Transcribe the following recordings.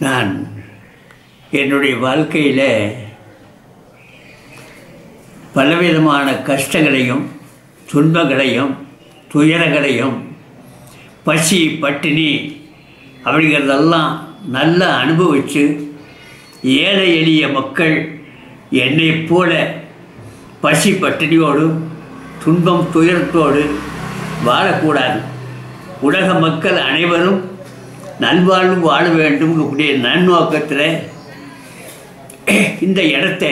நான் என்னுடைய வாழ்க்கையில் பலவிதமான கஷ்டங்களையும் துன்பங்களையும் துயரங்களையும் பசி பட்டினி அப்படிங்கிறதெல்லாம் நல்லா அனுபவித்து ஏழை எளிய மக்கள் என்னைப் போல பசி பட்டினியோடு துன்பம் துயரத்தோடு வாழக்கூடாது உலக மக்கள் அனைவரும் நல்வாழ்வு வாழ வேண்டும் கூடிய நன்னோக்கத்தில் இந்த இடத்த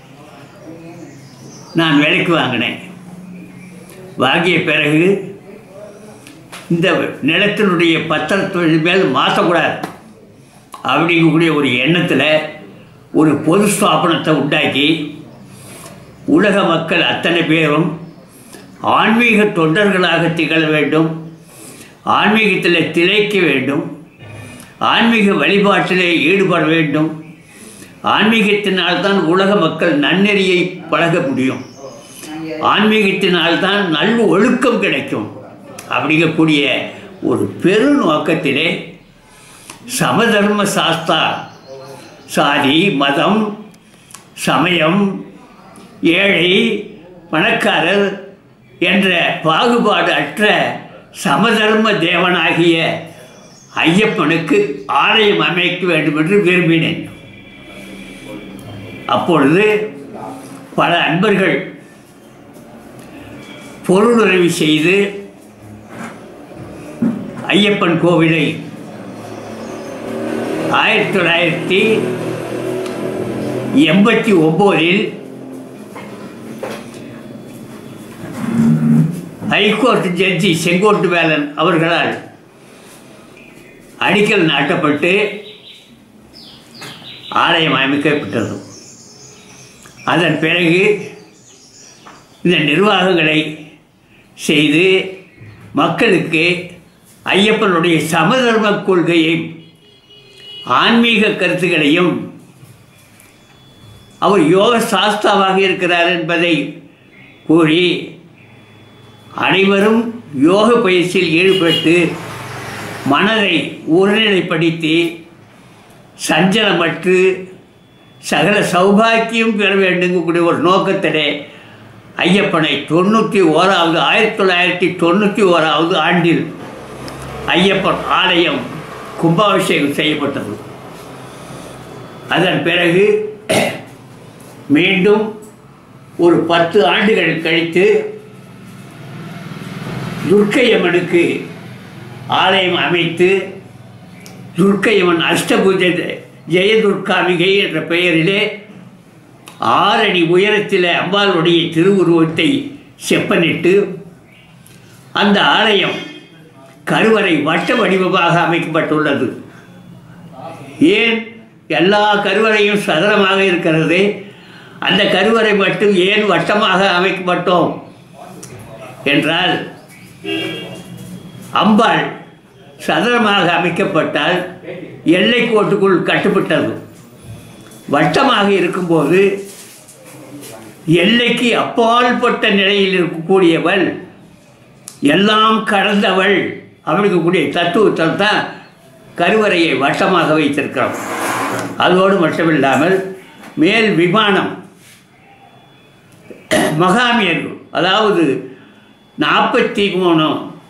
நான் விலைக்கு வாங்கினேன் வாங்கிய பிறகு இந்த நிலத்தினுடைய பத்திரத்தின் மேல் மாற்றக்கூடாது அப்படிங்கக்கூடிய ஒரு எண்ணத்தில் ஒரு பொது ஸ்தாபனத்தை உண்டாக்கி உலக மக்கள் அத்தனை பேரும் ஆன்மீக தொண்டர்களாக திகழ வேண்டும் ஆன்மீகத்தில் திளைக்க வேண்டும் ஆன்மீக வழிபாட்டிலே ஈடுபட வேண்டும் ஆன்மீகத்தினால்தான் உலக மக்கள் நன்னெறியை பழக முடியும் ஆன்மீகத்தினால்தான் நல் ஒழுக்கம் கிடைக்கும் அப்படிங்கக்கூடிய ஒரு பெரு நோக்கத்திலே சமதர்ம சாஸ்தா சாதி மதம் சமயம் ஏழை பணக்காரர் என்ற பாகுபாடு அற்ற சமதர்ம தேவனாகிய ஐயப்பனுக்கு ஆலயம் அமைக்க வேண்டும் என்று விரும்பினேன் அப்பொழுது பல அன்பர்கள் பொருளுதவி செய்து ஐயப்பன் கோவிலை ஆயிரத்தி தொள்ளாயிரத்தி எண்பத்தி ஒம்போதில் ஹைகோர்ட் ஜட்ஜி செங்கோட்டு வேலன் அவர்களால் அடிக்கல் நாட்டப்பட்டு ஆலயம் அமைக்கப்பட்டது அதன் பிறகு இந்த நிர்வாகங்களை செய்து மக்களுக்கு ஐயப்பனுடைய சமதர்ம கொள்கையை ஆன்மீக கருத்துக்களையும் அவர் யோக சாஸ்தாவாக இருக்கிறார் என்பதை கூறி அனைவரும் யோக பயிற்சியில் ஈடுபட்டு மனதை ஒருநிலைப்படுத்தி சஞ்சலமற்று சகல சௌபாக்கியம் பெற வேண்டுங்கக்கூடிய ஒரு நோக்கத்திலே ஐயப்பனை தொண்ணூற்றி ஓராவது ஆயிரத்தி தொள்ளாயிரத்தி தொண்ணூற்றி ஓராவது ஆண்டில் ஐயப்பன் ஆலயம் கும்பாபிஷேகம் செய்யப்பட்டது அதன் பிறகு மீண்டும் ஒரு பத்து ஆண்டுகள் கழித்து துர்க்கையம்மனுக்கு ஆலயம் அமைத்து துர்க்கையம்மன் அஷ்டபூஜை ஜெயதுர்காமிகை என்ற பெயரிலே ஆறடி உயரத்தில் அம்பாளுடைய திருவுருவத்தை செப்பனிட்டு அந்த ஆலயம் கருவறை வட்ட வடிவமாக அமைக்கப்பட்டுள்ளது ஏன் எல்லா கருவறையும் சதுரமாக இருக்கிறது அந்த கருவறை மட்டும் ஏன் வட்டமாக அமைக்கப்பட்டோம் என்றால் அம்பாள் சதுரமாக அமைக்கப்பட்டால் எல்லை கோட்டுக்குள் கட்டுப்பட்டது வட்டமாக இருக்கும்போது எல்லைக்கு அப்பால்பட்ட நிலையில் இருக்கக்கூடியவள் எல்லாம் கடந்தவள் அப்படிங்கக்கூடிய தத்துவத்தில் தான் கருவறையை வட்டமாக வைத்திருக்கிறோம் அதோடு மட்டுமில்லாமல் மேல் விமானம் மகாமியர் அதாவது நாற்பத்தி மூணு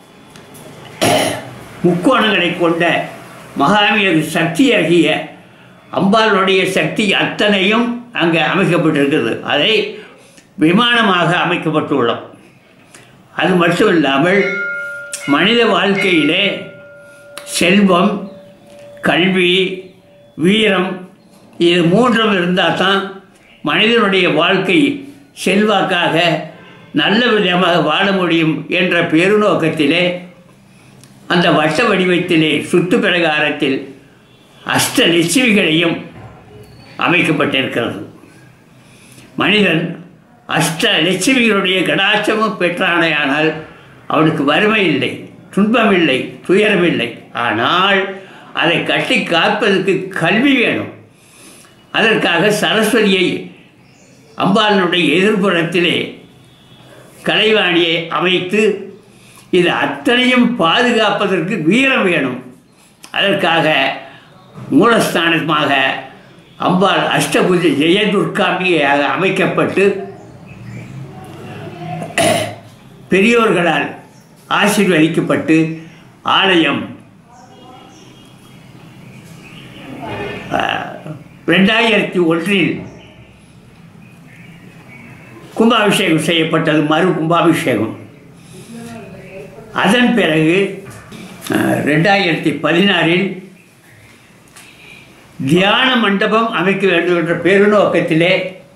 முக்கோணங்களை கொண்ட மகாமியர் சக்தியாகிய அம்பாளுடைய சக்தி அத்தனையும் அங்கே அமைக்கப்பட்டிருக்கிறது அதை விமானமாக அமைக்கப்பட்டுள்ளோம் அது மட்டும் இல்லாமல் மனித வாழ்க்கையிலே செல்வம் கல்வி வீரம் இது மூன்றும் இருந்தால் தான் மனிதனுடைய வாழ்க்கை செல்வாக்காக நல்ல விதமாக வாழ முடியும் என்ற பெருநோக்கத்திலே அந்த வட்ட வடிவத்திலே சுற்று பிரகாரத்தில் அஷ்ட லட்சுமிகளையும் அமைக்கப்பட்டிருக்கிறது மனிதன் அஷ்ட லட்சுமிகளுடைய கடாட்சமும் பெற்றானேயானால் அவனுக்கு வறுமை இல்லை துன்பம் இல்லை துயரம் இல்லை ஆனால் அதை கட்டி காப்பதற்கு கல்வி வேணும் அதற்காக சரஸ்வதியை அம்பாளனுடைய எதிர்ப்புறத்திலே கலைவாணியை அமைத்து இது அத்தனையும் பாதுகாப்பதற்கு வீரம் வேணும் அதற்காக மூலஸ்தானமாக அம்பாள் அஷ்டபுஜ ஜெயதுர்காம்பிகையாக அமைக்கப்பட்டு பெரியோர்களால் ஆசீர்வதிக்கப்பட்டு ஆலயம் ரெண்டாயிரத்தி ஒன்றில் கும்பாபிஷேகம் செய்யப்பட்டது மறு கும்பாபிஷேகம் அதன் பிறகு அஹ், ரெண்டாயிரத்தி பதினாறில் தியான மண்டபம் அமைக்க வேண்டும் என்ற பெருநோக்கத்திலே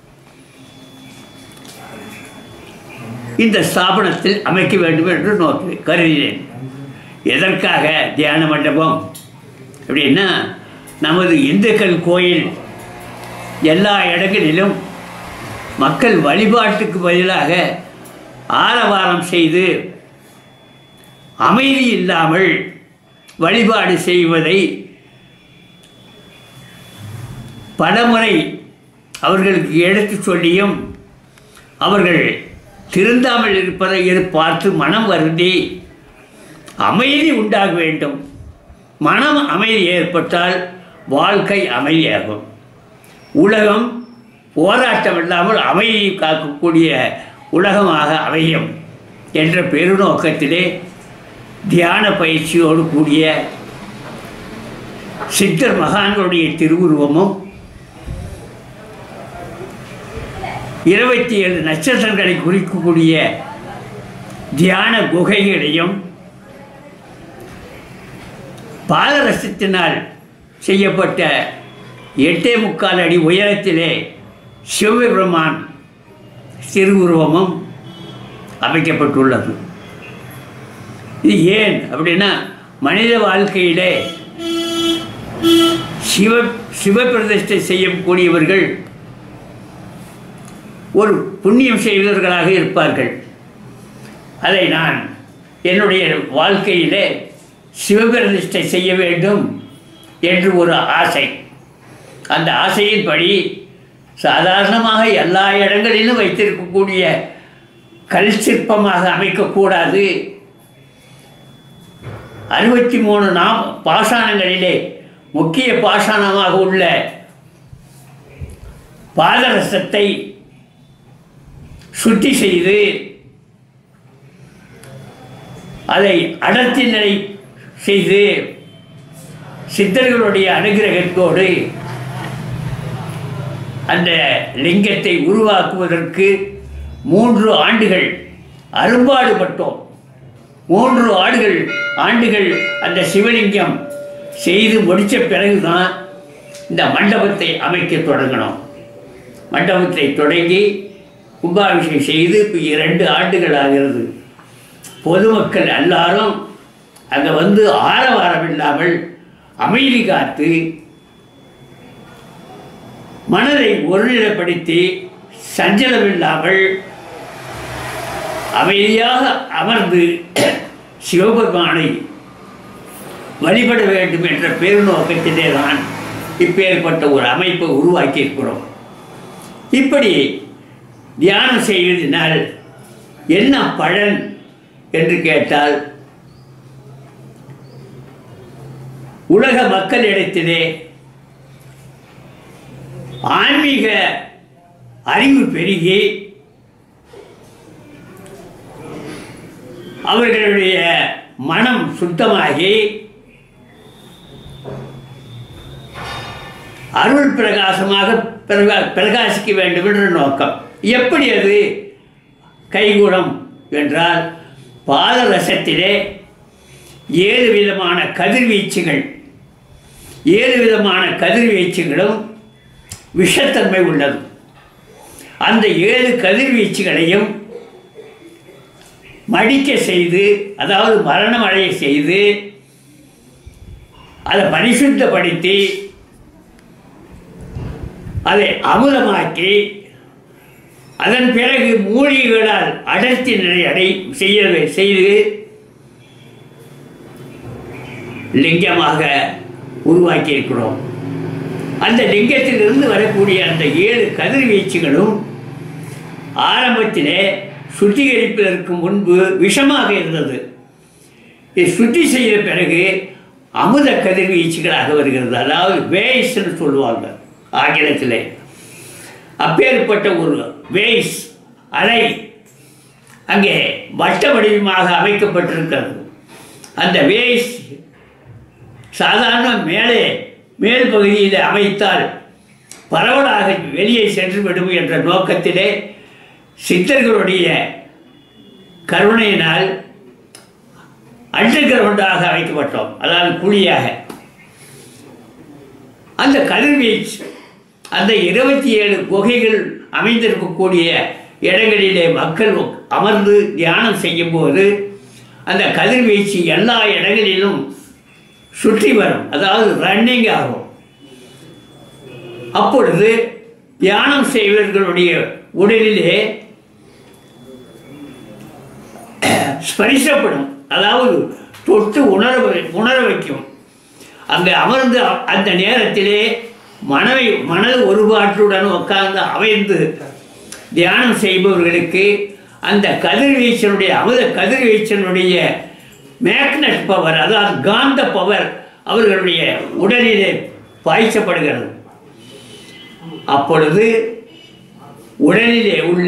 இந்த ஸ்தாபனத்தில் அமைக்க வேண்டும் என்று நோக்கி கருதினேன் எதற்காக தியான மண்டபம் அப்படின்னா நமது இந்துக்கள் கோயில் எல்லா இடங்களிலும் மக்கள் வழிபாட்டுக்கு பதிலாக ஆரவாரம் செய்து அமைதி இல்லாமல் வழிபாடு செய்வதை பலமுறை அவர்களுக்கு எடுத்துச் சொல்லியும் அவர்கள் திருந்தாமல் இருப்பதை இரு- பார்த்து மனம் வருந்தி அமைதி உண்டாக வேண்டும் மனம் அமைதி ஏற்பட்டால் வாழ்க்கை அமைதியாகும் உலகம் போராட்டம் இல்லாமல் அமைதியை காக்கக்கூடிய உலகமாக அமையும் என்ற பெருநோக்கத்திலே தியான பயிற்சியோடு கூடிய சித்தர் மகான்களுடைய திருவுருவமும் இருபத்தி ஏழு நட்சத்திரங்களை குறிக்கக்கூடிய தியான குகைகளையும் பாதரசத்தினால் செய்யப்பட்ட எட்டே முக்கால் அடி உயரத்திலே சிவபெருமான் திருவுருவமும் அமைக்கப்பட்டுள்ளது இது ஏன் அப்படின்னா மனித வாழ்க்கையிலே சிவ சிவபிரதிஷ்டை செய்யக்கூடியவர்கள் ஒரு புண்ணியம் செய்தவர்களாக இருப்பார்கள் அதை நான் என்னுடைய வாழ்க்கையிலே சிவபிரதிஷ்டை செய்ய வேண்டும் என்று ஒரு ஆசை அந்த ஆசையின்படி சாதாரணமாக எல்லா இடங்களிலும் வைத்திருக்கக்கூடிய கல் சிற்பமாக அமைக்கக்கூடாது அறுபத்தி மூணு நாம் பாஷாணங்களிலே முக்கிய பாஷாணமாக உள்ள பாதரசத்தை சுத்தி செய்து அதை அடர்த்தி நிலை செய்து சித்தர்களுடைய அனுகிரகத்தோடு அந்த லிங்கத்தை உருவாக்குவதற்கு மூன்று ஆண்டுகள் அரும்பாடுபட்டோம் மூன்று ஆண்டுகள் ஆண்டுகள் அந்த சிவலிங்கம் செய்து முடித்த பிறகுதான் இந்த மண்டபத்தை அமைக்க தொடங்கினோம் மண்டபத்தை தொடங்கி கும்பாபிஷேகம் செய்து இப்போ இரண்டு ஆண்டுகள் ஆகிறது பொதுமக்கள் எல்லாரும் அங்கே வந்து ஆரவாரம் இல்லாமல் அமைதி காத்து மனதை ஒருநிலைப்படுத்தி சஞ்சலம் இல்லாமல் அமைதியாக அமர்ந்து சிவபெருமானை வழிபட வேண்டும் என்ற பெருநோக்கத்திலே தான் இப்பேற்பட்ட ஒரு அமைப்பை உருவாக்கி இருக்கிறோம் இப்படி தியானம் செய்வதனால் என்ன பலன் என்று கேட்டால் உலக மக்களிடத்திலே ஆன்மீக அறிவு பெருகி அவர்களுடைய மனம் சுத்தமாகி அருள் பிரகாசமாக பிரகா பிரகாசிக்க வேண்டும் என்ற நோக்கம் எப்படி அது கைகூடும் என்றால் பாதரசத்திலே ஏழு விதமான கதிர்வீச்சுகள் ஏழு விதமான கதிர்வீச்சுகளும் விஷத்தன்மை உள்ளது அந்த ஏழு கதிர்வீச்சுகளையும் மடிக்க செய்து அதாவது மரணம் அடைய செய்து அதை பரிசுத்தப்படுத்தி அதை அமுதமாக்கி அதன் பிறகு மூலிகைகளால் அடர்த்தி நிலை அடை செய்ய செய்து லிங்கமாக உருவாக்கி இருக்கிறோம் அந்த லிங்கத்திலிருந்து வரக்கூடிய அந்த ஏழு கதிர்வீச்சுகளும் ஆரம்பத்திலே சுத்திகரிப்பதற்கு முன்பு விஷமாக இருந்தது இது சுத்தி செய்த பிறகு அமுத கதிர்வீச்சுகளாக வருகிறது அதாவது வேஸ்ன்னு சொல்லுவாங்க ஆங்கிலத்தில் அப்பேற்பட்ட ஒரு வேஸ் அலை அங்கே வட்ட வடிவமாக அமைக்கப்பட்டிருக்கிறது அந்த வேஸ் சாதாரண மேலே மேல் பகுதியில் அமைத்தால் பரவலாக வெளியே சென்று விடும் என்ற நோக்கத்திலே சித்தர்களுடைய கருணையினால் அண்டர் கிரவுண்டாக அமைக்கப்பட்டோம் அதாவது குழியாக அந்த கதிர்வீச்சு அந்த இருபத்தி ஏழு குகைகள் அமைந்திருக்கக்கூடிய இடங்களிலே மக்கள் அமர்ந்து தியானம் செய்யும்போது அந்த கதிர்வீச்சு எல்லா இடங்களிலும் சுற்றி வரும் அதாவது ரன்னிங் ஆகும் அப்பொழுது தியானம் செய்வர்களுடைய உடலிலே ஸ்பரிசப்படும் அதாவது தொட்டு உணர வை- உணர வைக்கும் அங்கே அமர்ந்து அ- அந்த நேரத்திலே மனதை மனது ஒருபாட்டுடன் உட்கார்ந்து அமைந்து தியானம் செய்பவர்களுக்கு அந்த கதிர்வீச்சனுடைய அமுத கதிர்வீச்சனுடைய மேக்னட் பவர் அதாவது காந்த பவர் அவர்களுடைய உடலிலே பாய்ச்சப்படுகிறது அப்பொழுது உடலிலே உள்ள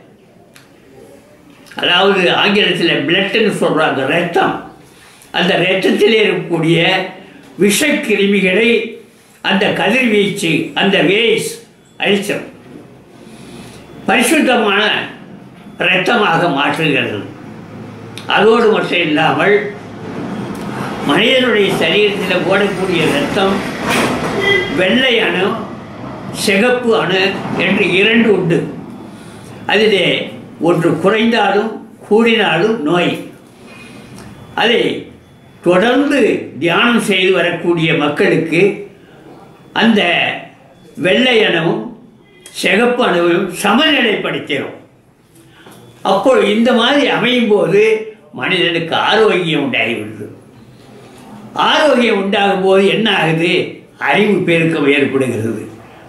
அதாவது ஆங்கிலத்தில் பிளட்டுன்னு சொல்கிறாங்க ரத்தம் அந்த ரத்தத்தில் இருக்கக்கூடிய விஷக்கிருமிகளை அந்த கதிர்வீச்சு அந்த வேஸ் அழிச்சிடும் பரிசுத்தமான இரத்தமாக மாற்றுகிறது அதோடு மட்டும் இல்லாமல் மனிதனுடைய சரீரத்தில் ஓடக்கூடிய இரத்தம் வெள்ளை அணு சிகப்பு அணு என்று இரண்டு உண்டு அதிலே ஒன்று குறைந்தாலும் கூடினாலும் நோய் அதை தொடர்ந்து தியானம் செய்து வரக்கூடிய மக்களுக்கு அந்த வெள்ளை அணுவும் சிகப்பு அணுவையும் சமநிலைப்படுத்திடும் அப்போ இந்த மாதிரி அமையும் போது மனிதனுக்கு ஆரோக்கியம் உண்டாகிவிடுது ஆரோக்கியம் உண்டாகும் போது என்ன ஆகுது அறிவு பெருக்கம் ஏற்படுகிறது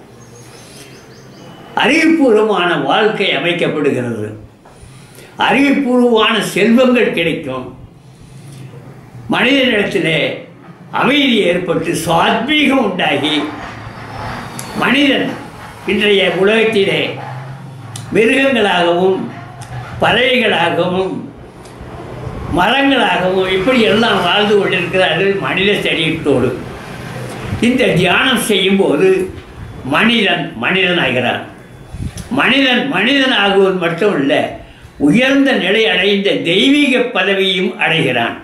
அறிவுபூர்வமான வாழ்க்கை அமைக்கப்படுகிறது அறிவுபூர்வமான செல்வங்கள் கிடைக்கும் மனிதனிடத்திலே அமைதி ஏற்பட்டு சுவாத்மீகம் உண்டாகி மனிதன் இன்றைய உலகத்திலே மிருகங்களாகவும் பறவைகளாகவும் மரங்களாகவும் இப்படி எல்லாம் வாழ்ந்து கொண்டிருக்கிறார்கள் மனித சரீரத்தோடு இந்த தியானம் செய்யும்போது மனிதன் மனிதனாகிறான் மனிதன் மனிதன் ஆகுவது மட்டும் இல்லை உயர்ந்த நிலை அடைந்த தெய்வீக பதவியும் அடைகிறான்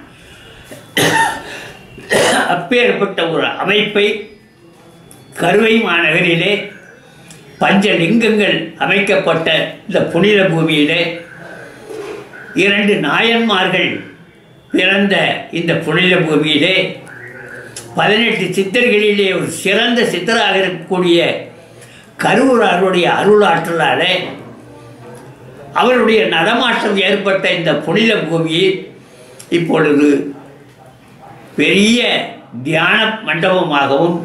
அப்பேற்பட்ட ஒரு அமைப்பை கருவை மாநகரிலே பஞ்சலிங்கங்கள் அமைக்கப்பட்ட இந்த புனித பூமியிலே இரண்டு நாயன்மார்கள் பிறந்த இந்த புனித பூமியிலே பதினெட்டு சித்தர்களிலே ஒரு சிறந்த சித்தராக இருக்கக்கூடிய கருவூராருடைய அருளாற்றலாலே அவருடைய நடமாட்டம் ஏற்பட்ட இந்த புனித பூமியில் இப்பொழுது பெரிய தியான மண்டபமாகவும்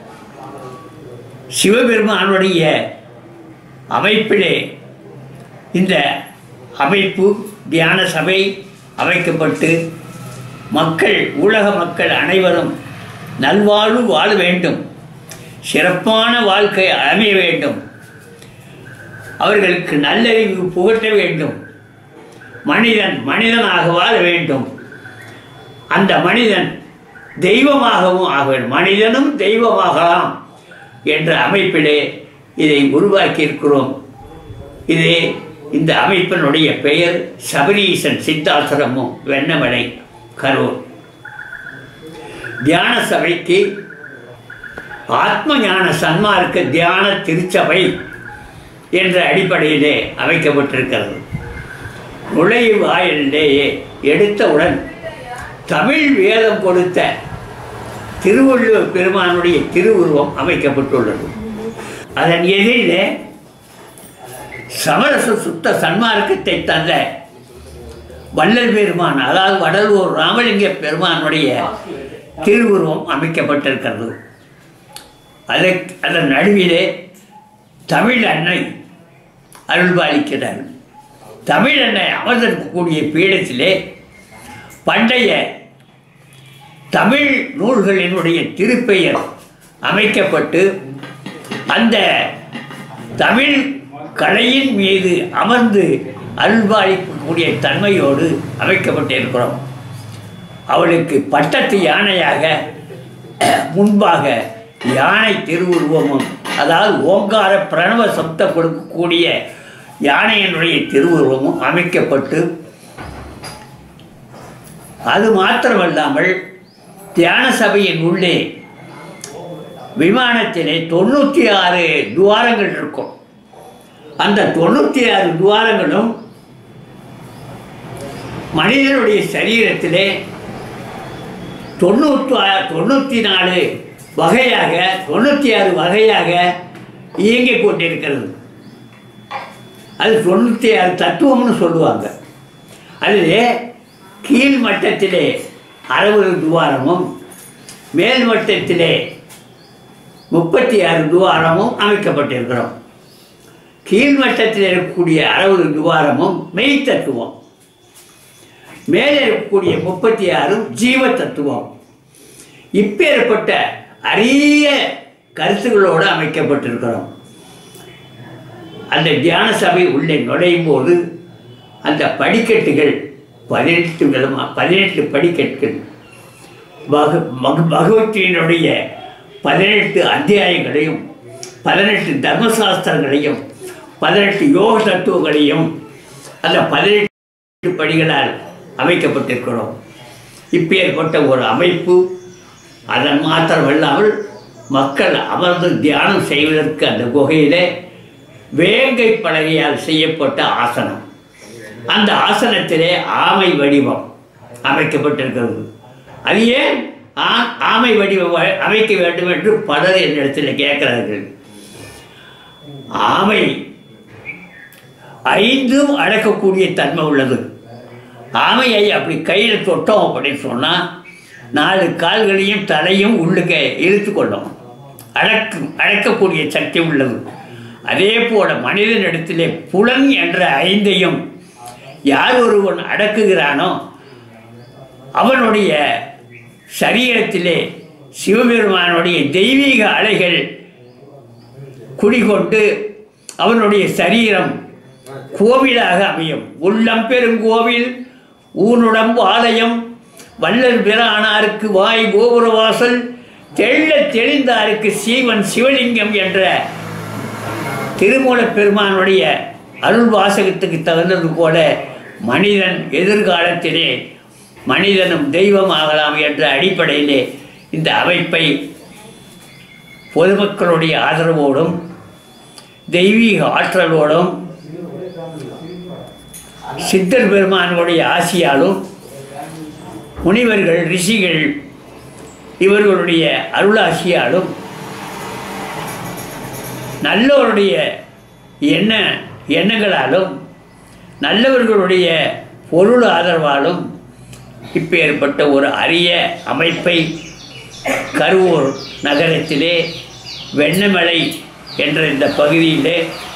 சிவபெருமானுடைய அமைப்பிலே இந்த அமைப்பு தியான சபை அமைக்கப்பட்டு மக்கள் உலக மக்கள் அனைவரும் நல்வாழ்வு வாழ வேண்டும் சிறப்பான வாழ்க்கை அமைய வேண்டும் அவர்களுக்கு நல்லறிவு புகட்ட வேண்டும் மனிதன் மனிதனாக வாழ வேண்டும் அந்த மனிதன் தெய்வமாகவும் ஆக வேண்டும் மனிதனும் தெய்வமாகலாம் என்ற அமைப்பிலே இதை உருவாக்கியிருக்கிறோம் இது இந்த அமைப்பினுடைய பெயர் சபரீசன் சித்தாசிரமும் வெண்ணமலை கரூர் தியான சபைக்கு ஆத்ம ஞான சன்மார்க்க தியான திருச்சபை என்ற அடிப்படையிலே அமைக்கப்பட்டிருக்கிறது நுழைவு வாயிலேயே எடுத்தவுடன் தமிழ் வேதம் கொடுத்த திருவள்ளுவர் பெருமானுடைய திருவுருவம் அமைக்கப்பட்டுள்ளது அதன் எதிரிலே சமரச சுத்த சன்மார்க்கத்தை தந்த வள்ளல் பெருமான் அதாவது வடலூர் ராமலிங்க பெருமானுடைய திருவுருவம் அமைக்கப்பட்டிருக்கிறது அதை அதன் நடுவிலே தமிழ் அன்னை அருள்பாலிக்கிறார் தமிழ் அன்னை அமர்ந்திருக்கக்கூடிய பீடத்திலே பண்டைய தமிழ் நூல்களினுடைய திருப்பெயர் அமைக்கப்பட்டு அந்த தமிழ் கலையின் மீது அமர்ந்து அல்பாளிக்கக்கூடிய தன்மையோடு அமைக்கப்பட்டிருக்கிறோம் அவளுக்கு பட்டத்து யானையாக முன்பாக யானை திருவுருவமும் அதாவது ஓங்கார பிரணவ சப்தம் கொடுக்கக்கூடிய யானையினுடைய திருவுருவமும் அமைக்கப்பட்டு அது மாத்திரமல்லாமல் தியான சபையின் உள்ளே விமானத்திலே தொண்ணூற்றி ஆறு துவாரங்கள் இருக்கும் அந்த தொண்ணூற்றி ஆறு துவாரங்களும் மனிதனுடைய சரீரத்திலே தொண்ணூற்று தொண்ணூற்றி நாலு வகையாக தொண்ணூற்றி ஆறு வகையாக இயங்கிக் கொண்டிருக்கிறது அது தொண்ணூற்றி ஆறு தத்துவம்னு சொல்லுவாங்க அதிலே கீழ் மட்டத்திலே அறுபது துவாரமும் மேல் மட்டத்திலே முப்பத்தி ஆறு துவாரமும் அமைக்கப்பட்டிருக்கிறோம் கீழ் மட்டத்தில் இருக்கக்கூடிய அறுபது துவாரமும் மெய் தத்துவம் மேலே இருக்கக்கூடிய முப்பத்தி ஆறும் ஜீவ தத்துவம் இப்பேற்பட்ட அரிய கருத்துகளோடு அமைக்கப்பட்டிருக்கிறோம் அந்த தியான சபை உள்ளே நுழையும் போது அந்த படிக்கட்டுகள் பதினெட்டு விதமா பதினெட்டு படிக்கட்டுகள் பக பக பகவத்தினுடைய பதினெட்டு அத்தியாயங்களையும் பதினெட்டு தர்மசாஸ்திரங்களையும் பதினெட்டு யோக தத்துவங்களையும் அந்த பதினெட்டு படிகளால் அமைக்கப்பட்டிருக்கிறோம் இப்பேற்பட்ட ஒரு அமைப்பு அதன் மாத்திரமல்லாமல் மக்கள் அமர்ந்து தியானம் செய்வதற்கு அந்த குகையிலே வேங்கை பலகையால் செய்யப்பட்ட ஆசனம் அந்த ஆசனத்திலே ஆமை வடிவம் அமைக்கப்பட்டிருக்கிறது அது ஏன் ஆ- ஆமை வடிவம் வ- அமைக்க வேண்டும் என்று பலர் என்னிடத்தில் கேட்கிறார்கள் ஆமை ஐந்தும் அடக்கக்கூடிய தன்மை உள்ளது ஆமையை அப்படி கையில் தொட்டோம் அப்படின்னு சொன்னால் நாலு கால்களையும் தலையும் உள்ளுக்க இழுத்து கொள்ளும் அடக்கும் அடக்கக்கூடிய சக்தி உள்ளது அதே போல மனிதனிடத்திலே புலன் என்ற ஐந்தையும் யார் ஒருவன் அடக்குகிறானோ அவனுடைய சரீரத்திலே சிவபெருமானுடைய தெய்வீக அலைகள் குடிகொண்டு அவனுடைய சரீரம் கோவிலாக அமையும் உள்ளம் பெருங்கோவில் ஊனுடம்பு ஆலயம் வள்ளல் பிரானாருக்கு வாய் கோபுரவாசல் தெள்ள தெளிந்தாருக்கு சீவன் சிவலிங்கம் என்ற திருமூலப் பெருமானுடைய அருள் வாசகத்துக்கு தகுந்தது போல மனிதன் எதிர்காலத்திலே மனிதனும் தெய்வம் ஆகலாம் என்ற அடிப்படையிலே இந்த அமைப்பை பொதுமக்களுடைய ஆதரவோடும் தெய்வீக ஆற்றலோடும் சித்தர் பெருமானுடைய ஆசியாலும் முனிவர்கள் ரிஷிகள் இவர்களுடைய அருளாசியாலும் நல்லவருடைய எண்ண எண்ணங்களாலும் நல்லவர்களுடைய பொருள் ஆதரவாலும் இப்பேற்பட்ட ஒரு அரிய அமைப்பை கருவூர் நகரத்திலே வெண்ணமலை என்ற இந்த பகுதியிலே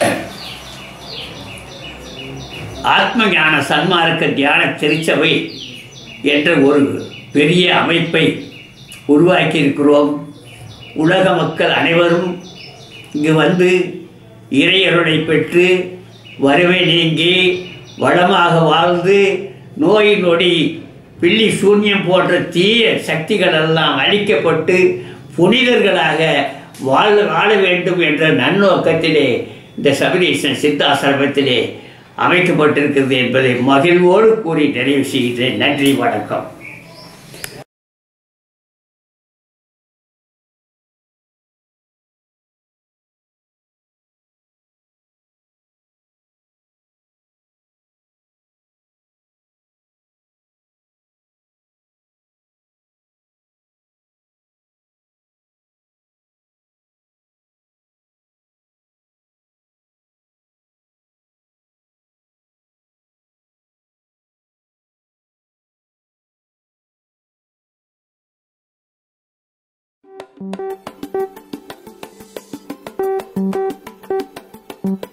ஆத்ம ஞான சன்மார்க்க தியான திருச்சபை என்ற ஒரு பெரிய அமைப்பை உருவாக்கி இருக்கிறோம் உலக மக்கள் அனைவரும் இங்கு வந்து இறையருளை பெற்று வறுமை நீங்கி வளமாக வாழ்ந்து நோய் நொடி பில்லி சூன்யம் போன்ற தீய சக்திகள் எல்லாம் அழிக்கப்பட்டு புனிதர்களாக வாழ வாழ வேண்டும் என்ற நன்னோக்கத்திலே இந்த சபரீசன் சித்தாசிரமத்திலே அமைக்கப்பட்டிருக்கிறது என்பதை மகிழ்வோடு கூறி நிறைவு செய்கிறேன் நன்றி வணக்கம் Thank you.